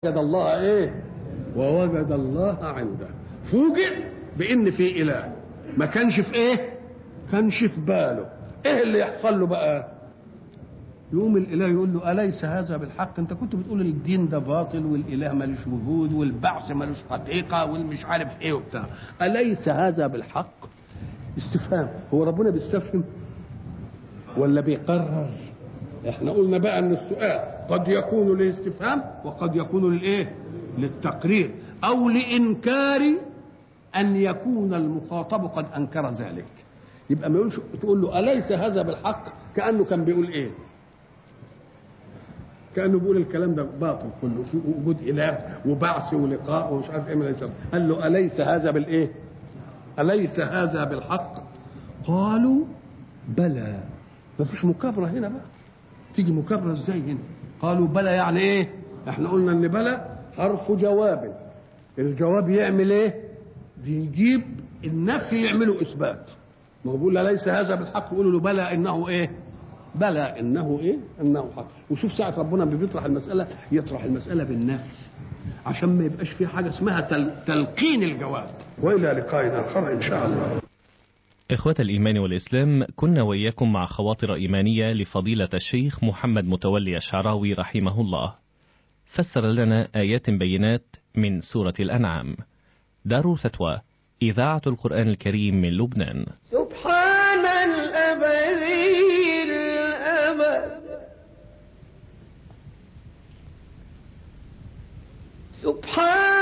وجد الله ايه ووجد الله عنده فوجئ بان في اله ما كانش في ايه كانش في باله ايه اللي يحصل له بقى يقوم الاله يقول له اليس هذا بالحق انت كنت بتقول الدين ده باطل والاله ملوش وجود والبعث ملوش حقيقه والمش عارف ايه وبتاع اليس هذا بالحق استفهام هو ربنا بيستفهم ولا بيقرر احنا قلنا بقى ان السؤال قد يكون للاستفهام وقد يكون للايه للتقرير او لانكار ان يكون المخاطب قد انكر ذلك يبقى ما يقولش تقول له اليس هذا بالحق كانه كان بيقول ايه كانه بيقول الكلام ده باطل كله في وجود اله وبعث ولقاء ومش عارف ايه من الإسلام. قال له اليس هذا بالايه اليس هذا بالحق قالوا بلى ما فيش مكابره هنا بقى تيجي مكابره ازاي هنا قالوا بلى يعني ايه احنا قلنا ان بلى حرف جواب الجواب يعمل ايه يجيب النفي يعمله اثبات ما هو بيقول ليس هذا بالحق يقولوا له بلى انه ايه بلى انه ايه انه حق وشوف ساعه ربنا بيطرح المساله يطرح المساله بالنفي عشان ما يبقاش في حاجه اسمها تل... تلقين الجواب والى لقاء اخر ان شاء الله إخوة الإيمان والإسلام كنا وإياكم مع خواطر إيمانية لفضيلة الشيخ محمد متولي الشعراوي رحمه الله فسر لنا آيات بينات من سورة الأنعام دار فتوى إذاعة القرآن الكريم من لبنان سبحان الأبدي الأبد سبحان